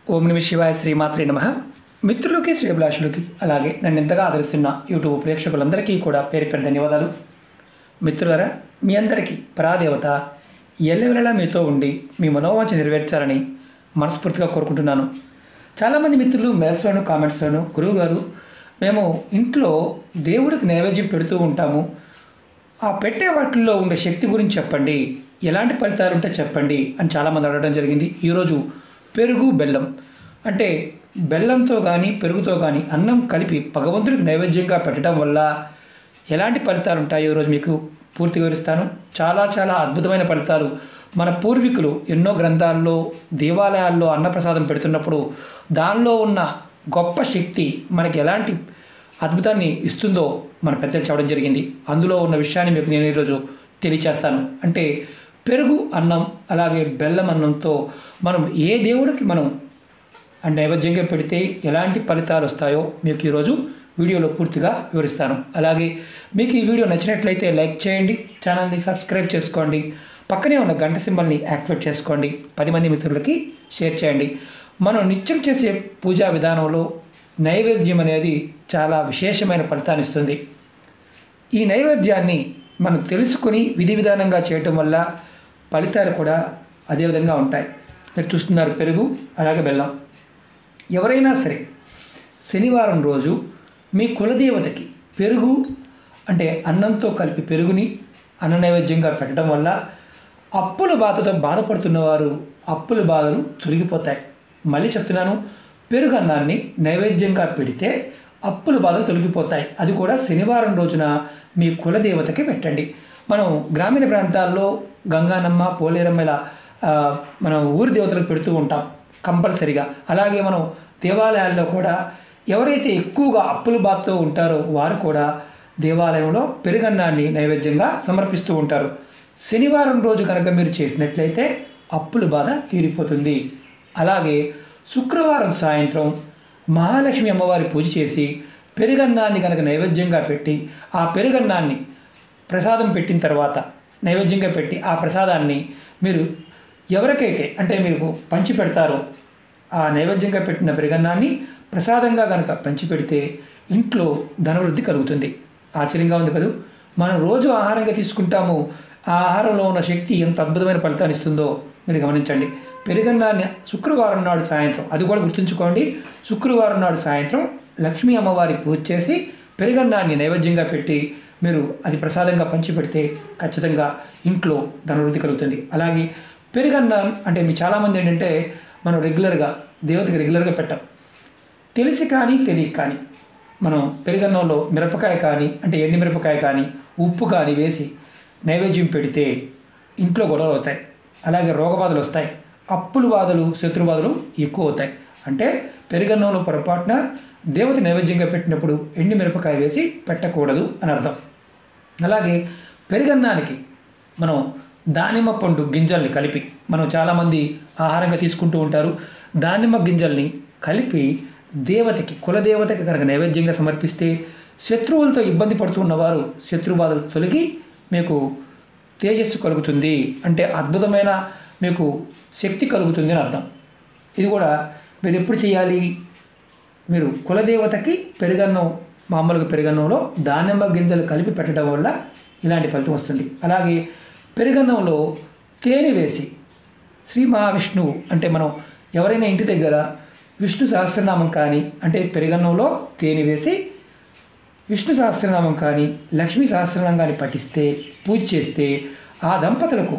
ఓం నమ శివాయ శ్రీమాత్రే నమ మిత్రులకి శ్రీభిలాషులకి అలాగే నన్ను ఎంతగా ఆదరిస్తున్న యూట్యూబ్ ప్రేక్షకులందరికీ కూడా పేరు పేరు ధన్యవాదాలు మిత్రులరా మీ అందరికీ పరాదేవత ఎల్లవెల్లలా మీతో ఉండి మీ మనోవాంఛ నెరవేర్చాలని మనస్ఫూర్తిగా కోరుకుంటున్నాను చాలామంది మిత్రులు మెయిల్స్లోను కామెంట్స్లోను గురువుగారు మేము ఇంట్లో దేవుడికి నైవేద్యం పెడుతూ ఉంటాము ఆ పెట్టే వాటిల్లో ఉండే శక్తి గురించి చెప్పండి ఎలాంటి ఫలితాలు ఉంటే చెప్పండి అని చాలామంది అడగడం జరిగింది ఈరోజు పెరుగు బెల్లం అంటే బెల్లంతో కానీ పెరుగుతో కానీ అన్నం కలిపి భగవంతుడికి నైవేద్యంగా పెట్టడం వల్ల ఎలాంటి ఫలితాలు ఉంటాయో ఈరోజు మీకు పూర్తి వివరిస్తాను చాలా చాలా అద్భుతమైన ఫలితాలు మన పూర్వీకులు ఎన్నో గ్రంథాల్లో దేవాలయాల్లో అన్నప్రసాదం పెడుతున్నప్పుడు దానిలో ఉన్న గొప్ప శక్తి మనకి ఎలాంటి అద్భుతాన్ని ఇస్తుందో మన పెద్దలు చెప్పడం జరిగింది అందులో ఉన్న విషయాన్ని మీకు నేను ఈరోజు తెలియచేస్తాను అంటే పెరుగు అన్నం అలాగే బెల్లం అన్నంతో మనం ఏ దేవుడికి మనం ఆ నైవేద్యంగా పెడితే ఎలాంటి ఫలితాలు వస్తాయో మీకు ఈరోజు వీడియోలో పూర్తిగా వివరిస్తాను అలాగే మీకు ఈ వీడియో నచ్చినట్లయితే లైక్ చేయండి ఛానల్ని సబ్స్క్రైబ్ చేసుకోండి పక్కనే ఉన్న గంట సింబల్ని యాక్టివేట్ చేసుకోండి పది మంది మిత్రులకి షేర్ చేయండి మనం నిత్యం చేసే పూజా విధానంలో నైవేద్యం అనేది చాలా విశేషమైన ఫలితాన్ని ఇస్తుంది ఈ నైవేద్యాన్ని మనం తెలుసుకొని విధి విధానంగా చేయటం వల్ల ఫలితాలు కూడా అదే విధంగా ఉంటాయి మీరు చూస్తున్నారు పెరుగు అలాగే బెల్లం ఎవరైనా సరే శనివారం రోజు మీ కులదేవతకి పెరుగు అంటే అన్నంతో కలిపి పెరుగుని అన్న నైవేద్యంగా పెట్టడం వల్ల అప్పుల బాధతో బాధపడుతున్న వారు అప్పుల బాధలు తొలగిపోతాయి మళ్ళీ చెప్తున్నాను పెరుగు అన్నాన్ని నైవేద్యంగా పెడితే అప్పుల బాధలు తొలగిపోతాయి అది కూడా శనివారం రోజున మీ కులదేవతకి పెట్టండి మనం గ్రామీణ ప్రాంతాల్లో గంగానమ్మ పోలేరమ్మ ఇలా ఆ, మనం ఊరి దేవతలకు పెడుతూ ఉంటాం కంపల్సరిగా అలాగే మనం దేవాలయాల్లో కూడా ఎవరైతే ఎక్కువగా అప్పుల బాధతో ఉంటారో వారు కూడా దేవాలయంలో పెరుగన్నాన్ని నైవేద్యంగా సమర్పిస్తూ ఉంటారు శనివారం రోజు కనుక మీరు చేసినట్లయితే అప్పుల బాధ తీరిపోతుంది అలాగే శుక్రవారం సాయంత్రం మహాలక్ష్మి అమ్మవారి పూజ చేసి పెరుగన్నాన్ని కనుక నైవేద్యంగా పెట్టి ఆ పెరుగన్నాన్ని ప్రసాదం పెట్టిన తర్వాత నైవేద్యంగా పెట్టి ఆ ప్రసాదాన్ని మీరు ఎవరికైతే అంటే మీరు పంచి పెడతారో ఆ నైవేద్యంగా పెట్టిన పెరుగన్నాన్ని ప్రసాదంగా కనుక పంచి పెడితే ఇంట్లో ధనవృద్ధి కలుగుతుంది ఆశ్చర్యంగా ఉంది కదూ మనం రోజు ఆహారంగా తీసుకుంటాము ఆ ఆహారంలో ఉన్న శక్తి ఎంత అద్భుతమైన ఫలితాన్ని ఇస్తుందో మీరు గమనించండి పెరుగన్నాన్ని శుక్రవారం నాడు సాయంత్రం అది కూడా గుర్తుంచుకోండి శుక్రవారం నాడు సాయంత్రం లక్ష్మీ అమ్మవారి పూజ చేసి పెరుగన్నాన్ని నైవేద్యంగా పెట్టి మీరు అది ప్రసాదంగా పంచిపెడితే ఖచ్చితంగా ఇంట్లో ధనవృద్ధి కలుగుతుంది అలాగే పెరుగన్నం అంటే మీ చాలామంది ఏంటంటే మనం రెగ్యులర్గా దేవతకి రెగ్యులర్గా పెట్టాం తెలిసి కానీ తెలియక కానీ మనం పెరుగన్నంలో మిరపకాయ కానీ అంటే ఎండి మిరపకాయ కానీ ఉప్పు కానీ వేసి నైవేద్యం పెడితే ఇంట్లో గొడవలు అవుతాయి అలాగే రోగబాధలు వస్తాయి అప్పుల బాధలు శత్రు బాధలు ఎక్కువ అవుతాయి అంటే పెరుగన్నంలో పొరపాటున దేవత నైవేద్యంగా పెట్టినప్పుడు ఎండి మిరపకాయ వేసి పెట్టకూడదు అని అర్థం అలాగే పెరుగన్నానికి మనం దానిమ్మ పండు గింజల్ని కలిపి మనం చాలామంది ఆహారంగా తీసుకుంటూ ఉంటారు దానిమ్మ గింజల్ని కలిపి దేవతకి కులదేవతకి కనుక నైవేద్యంగా సమర్పిస్తే శత్రువులతో ఇబ్బంది పడుతున్నవారు శత్రు బాధలు తొలగి మీకు తేజస్సు కలుగుతుంది అంటే అద్భుతమైన మీకు శక్తి కలుగుతుంది అని అర్థం ఇది కూడా మీరు ఎప్పుడు చేయాలి మీరు కులదేవతకి పెరుగన్నం మామూలుగా పెరుగన్నంలో దానిమ్మ గింజలు కలిపి పెట్టడం వల్ల ఇలాంటి ఫలితం వస్తుంది అలాగే పెరుగన్నంలో తేనె వేసి శ్రీ మహావిష్ణువు అంటే మనం ఎవరైనా ఇంటి దగ్గర విష్ణు సహస్రనామం కానీ అంటే పెరుగన్నంలో తేనె వేసి విష్ణు సహస్రనామం కానీ లక్ష్మీ సహస్రనామం కానీ పఠిస్తే పూజ చేస్తే ఆ దంపతులకు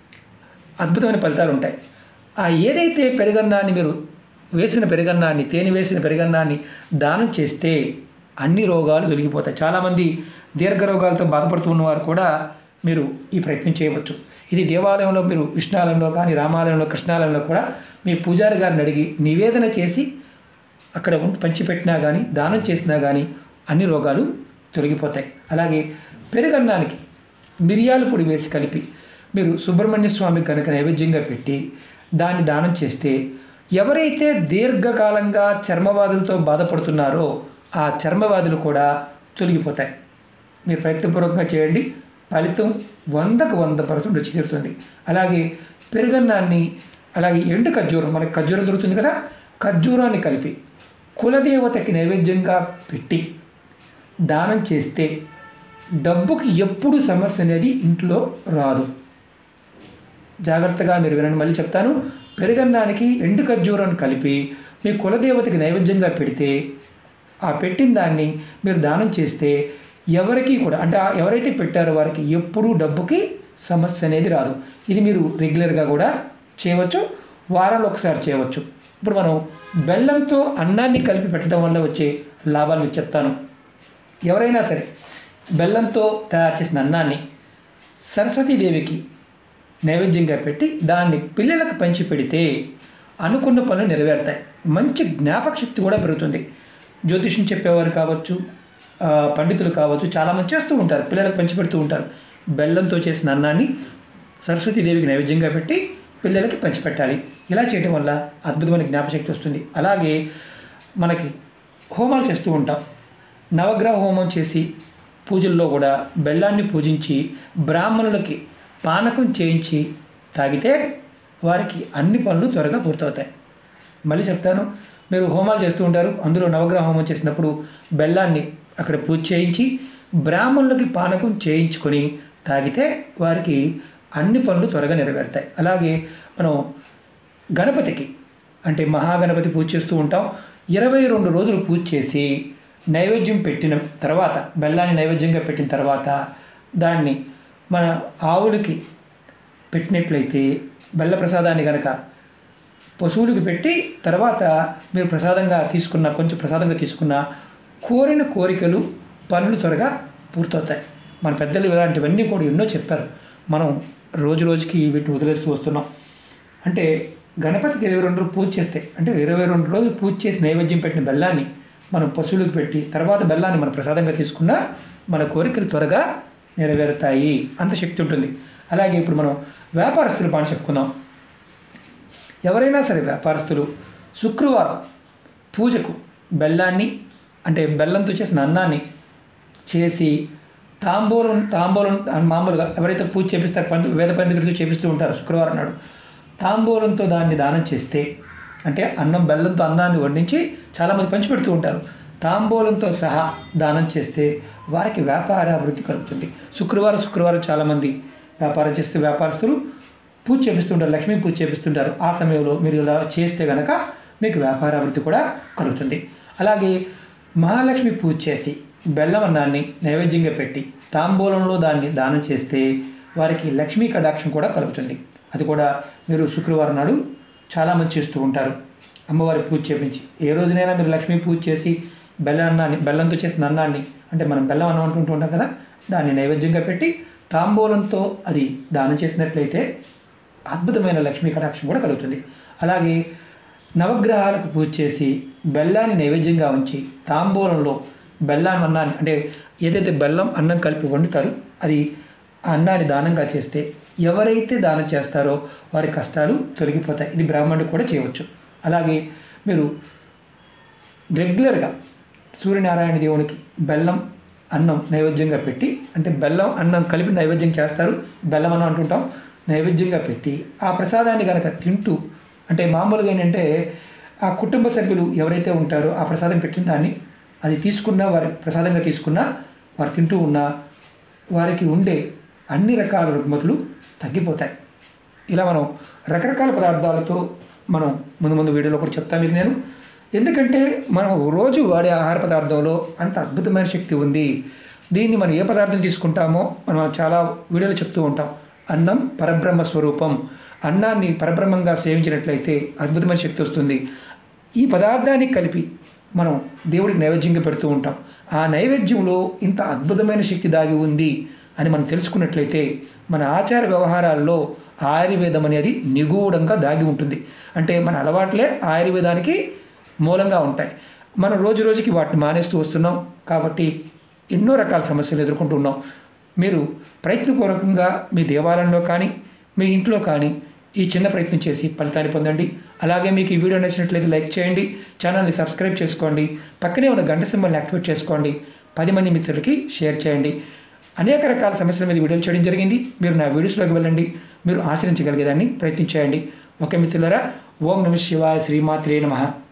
అద్భుతమైన ఫలితాలు ఉంటాయి ఆ ఏదైతే పెరుగన్నాన్ని మీరు వేసిన పెరుగన్నాన్ని తేనె వేసిన పెరుగన్నాన్ని దానం చేస్తే అన్ని రోగాలు తొలగిపోతాయి చాలామంది దీర్ఘ రోగాలతో బాధపడుతూ ఉన్నవారు కూడా మీరు ఈ ప్రయత్నం చేయవచ్చు ఇది దేవాలయంలో మీరు విష్ణాలయంలో కానీ రామాలయంలో కృష్ణాలయంలో కూడా మీ పూజారి గారిని అడిగి నివేదన చేసి అక్కడ ఉండి పంచిపెట్టినా కానీ దానం చేసినా కానీ అన్ని రోగాలు తొలగిపోతాయి అలాగే పెరుగన్నానికి మిరియాల పొడి వేసి కలిపి మీరు సుబ్రహ్మణ్య స్వామికి కనుక నైవేద్యంగా పెట్టి దాన్ని దానం చేస్తే ఎవరైతే దీర్ఘకాలంగా చర్మవ్యాధులతో బాధపడుతున్నారో ఆ చర్మవ్యాధులు కూడా తొలగిపోతాయి మీరు ప్రయత్నపూర్వకంగా చేయండి ఫలితం వందకు వంద పర్సెంట్ వచ్చి తీరుతుంది అలాగే పెరుగన్నాన్ని అలాగే ఎండు ఖర్జూరం మనకి ఖర్జూరం దొరుకుతుంది కదా ఖర్జూరాన్ని కలిపి కులదేవతకి నైవేద్యంగా పెట్టి దానం చేస్తే డబ్బుకి ఎప్పుడు సమస్య అనేది ఇంట్లో రాదు జాగ్రత్తగా మీరు వినండి మళ్ళీ చెప్తాను పెరుగన్నానికి ఎండు ఖర్జూరం కలిపి మీ కులదేవతకి నైవేద్యంగా పెడితే ఆ పెట్టిన దాన్ని మీరు దానం చేస్తే ఎవరికి కూడా అంటే ఆ ఎవరైతే పెట్టారో వారికి ఎప్పుడూ డబ్బుకి సమస్య అనేది రాదు ఇది మీరు రెగ్యులర్గా కూడా చేయవచ్చు వారంలో ఒకసారి చేయవచ్చు ఇప్పుడు మనం బెల్లంతో అన్నాన్ని కలిపి పెట్టడం వల్ల వచ్చే లాభాలు మీకు చెప్తాను ఎవరైనా సరే బెల్లంతో తయారు చేసిన అన్నాన్ని సరస్వతీదేవికి నైవేద్యంగా పెట్టి దాన్ని పిల్లలకు పంచి పెడితే అనుకున్న పనులు నెరవేరుతాయి మంచి జ్ఞాపక శక్తి కూడా పెరుగుతుంది జ్యోతిష్యం చెప్పేవారు కావచ్చు ఆ, పండితులు కావచ్చు చాలామంది చేస్తూ ఉంటారు పిల్లలకు పంచి పెడుతూ ఉంటారు బెల్లంతో చేసిన అన్నాన్ని సరస్వతీదేవికి నైవేద్యంగా పెట్టి పిల్లలకి పంచిపెట్టాలి ఇలా చేయడం వల్ల అద్భుతమైన జ్ఞాపశక్తి వస్తుంది అలాగే మనకి హోమాలు చేస్తూ ఉంటాం నవగ్రహ హోమం చేసి పూజల్లో కూడా బెల్లాన్ని పూజించి బ్రాహ్మణులకి పానకం చేయించి తాగితే వారికి అన్ని పనులు త్వరగా పూర్తవుతాయి మళ్ళీ చెప్తాను మీరు హోమాలు చేస్తూ ఉంటారు అందులో నవగ్రహ హోమం చేసినప్పుడు బెల్లాన్ని అక్కడ పూజ చేయించి బ్రాహ్మణులకి పానకం చేయించుకొని తాగితే వారికి అన్ని పనులు త్వరగా నెరవేరుతాయి అలాగే మనం గణపతికి అంటే మహాగణపతి పూజ చేస్తూ ఉంటాం ఇరవై రెండు రోజులు పూజ చేసి నైవేద్యం పెట్టిన తర్వాత బెల్లాన్ని నైవేద్యంగా పెట్టిన తర్వాత దాన్ని మన ఆవులకి పెట్టినట్లయితే బెల్ల ప్రసాదాన్ని కనుక పశువులకు పెట్టి తర్వాత మీరు ప్రసాదంగా తీసుకున్న కొంచెం ప్రసాదంగా తీసుకున్న కోరిన కోరికలు పనులు త్వరగా పూర్తవుతాయి మన పెద్దలు ఇలాంటివన్నీ కూడా ఎన్నో చెప్పారు మనం రోజు రోజుకి వీటిని వదిలేస్తూ వస్తున్నాం అంటే గణపతికి ఇరవై రెండు రోజులు పూజ చేస్తే అంటే ఇరవై రెండు రోజులు పూజ చేసి నైవేద్యం పెట్టిన బెల్లాన్ని మనం పశువులకు పెట్టి తర్వాత బెల్లాన్ని మనం ప్రసాదంగా తీసుకున్నా మన కోరికలు త్వరగా నెరవేరుతాయి అంత శక్తి ఉంటుంది అలాగే ఇప్పుడు మనం వ్యాపారస్తుల పాటు చెప్పుకుందాం ఎవరైనా సరే వ్యాపారస్తులు శుక్రవారం పూజకు బెల్లాన్ని అంటే బెల్లంతో చేసిన అన్నాన్ని చేసి తాంబూలం తాంబూలం మామూలుగా ఎవరైతే పూజ చేపిస్తారో పండి వేద పండితులతో చేపిస్తూ ఉంటారో శుక్రవారం నాడు తాంబూలంతో దాన్ని దానం చేస్తే అంటే అన్నం బెల్లంతో అన్నాన్ని వండించి చాలామంది పంచిపెడుతూ ఉంటారు తాంబూలంతో సహా దానం చేస్తే వారికి వ్యాపార అభివృద్ధి కలుగుతుంది శుక్రవారం శుక్రవారం చాలామంది వ్యాపారం చేస్తే వ్యాపారస్తులు పూజ చేపిస్తుంటారు లక్ష్మీ పూజ చేపిస్తుంటారు ఆ సమయంలో మీరు ఇలా చేస్తే కనుక మీకు వ్యాపార అభివృద్ధి కూడా కలుగుతుంది అలాగే మహాలక్ష్మి పూజ చేసి బెల్లం అన్నాన్ని నైవేద్యంగా పెట్టి తాంబూలంలో దాన్ని దానం చేస్తే వారికి లక్ష్మీ కటాక్షం కూడా కలుగుతుంది అది కూడా మీరు శుక్రవారం నాడు చాలామంది చేస్తూ ఉంటారు అమ్మవారి పూజ చేపించి ఏ రోజునైనా మీరు లక్ష్మీ పూజ చేసి బెల్లం అన్నాన్ని బెల్లంతో చేసిన అన్నాన్ని అంటే మనం బెల్లం అన్నం అంటుంటూ ఉంటాం కదా దాన్ని నైవేద్యంగా పెట్టి తాంబూలంతో అది దానం చేసినట్లయితే అద్భుతమైన లక్ష్మీ కటాక్షం కూడా కలుగుతుంది అలాగే నవగ్రహాలకు పూజ చేసి బెల్లాన్ని నైవేద్యంగా ఉంచి తాంబూలంలో బెల్లం అన్నాన్ని అంటే ఏదైతే బెల్లం అన్నం కలిపి వండుతారో అది ఆ అన్నాన్ని దానంగా చేస్తే ఎవరైతే దానం చేస్తారో వారి కష్టాలు తొలగిపోతాయి ఇది బ్రాహ్మణుడు కూడా చేయవచ్చు అలాగే మీరు రెగ్యులర్గా సూర్యనారాయణ దేవునికి బెల్లం అన్నం నైవేద్యంగా పెట్టి అంటే బెల్లం అన్నం కలిపి నైవేద్యం చేస్తారు బెల్లం అన్నం అంటుంటాం నైవేద్యంగా పెట్టి ఆ ప్రసాదాన్ని కనుక తింటూ అంటే మామూలుగా ఏంటంటే ఆ కుటుంబ సభ్యులు ఎవరైతే ఉంటారో ఆ ప్రసాదం పెట్టిన దాన్ని అది తీసుకున్నా వారి ప్రసాదంగా తీసుకున్నా వారు తింటూ ఉన్నా వారికి ఉండే అన్ని రకాల రుగ్మతులు తగ్గిపోతాయి ఇలా మనం రకరకాల పదార్థాలతో మనం ముందు ముందు వీడియోలో కూడా చెప్తాను మీకు నేను ఎందుకంటే మనం రోజు వాడే ఆహార పదార్థంలో అంత అద్భుతమైన శక్తి ఉంది దీన్ని మనం ఏ పదార్థం తీసుకుంటామో మనం చాలా వీడియోలో చెప్తూ ఉంటాం అన్నం పరబ్రహ్మ స్వరూపం అన్నాన్ని పరబ్రహ్మంగా సేవించినట్లయితే అద్భుతమైన శక్తి వస్తుంది ఈ పదార్థాన్ని కలిపి మనం దేవుడికి నైవేద్యంగా పెడుతూ ఉంటాం ఆ నైవేద్యంలో ఇంత అద్భుతమైన శక్తి దాగి ఉంది అని మనం తెలుసుకున్నట్లయితే మన ఆచార వ్యవహారాల్లో ఆయుర్వేదం అనేది నిగూఢంగా దాగి ఉంటుంది అంటే మన అలవాట్లే ఆయుర్వేదానికి మూలంగా ఉంటాయి మనం రోజు రోజుకి వాటిని మానేస్తూ వస్తున్నాం కాబట్టి ఎన్నో రకాల సమస్యలు ఎదుర్కొంటున్నాం మీరు ప్రయత్నపూర్వకంగా మీ దేవాలయంలో కానీ మీ ఇంట్లో కానీ ఈ చిన్న ప్రయత్నం చేసి ఫలితాన్ని పొందండి అలాగే మీకు ఈ వీడియో నచ్చినట్లయితే లైక్ చేయండి ఛానల్ని సబ్స్క్రైబ్ చేసుకోండి పక్కనే ఉన్న గంట సింబల్ని యాక్టివేట్ చేసుకోండి పది మంది మిత్రులకి షేర్ చేయండి అనేక రకాల సమస్యల మీద వీడియోలు చేయడం జరిగింది మీరు నా వీడియోస్లోకి వెళ్ళండి మీరు ఆచరించగలిగేదాన్ని ప్రయత్నించేయండి ఓకే మిత్రులరా ఓం నమ శివాయ శ్రీమాత్రే నమః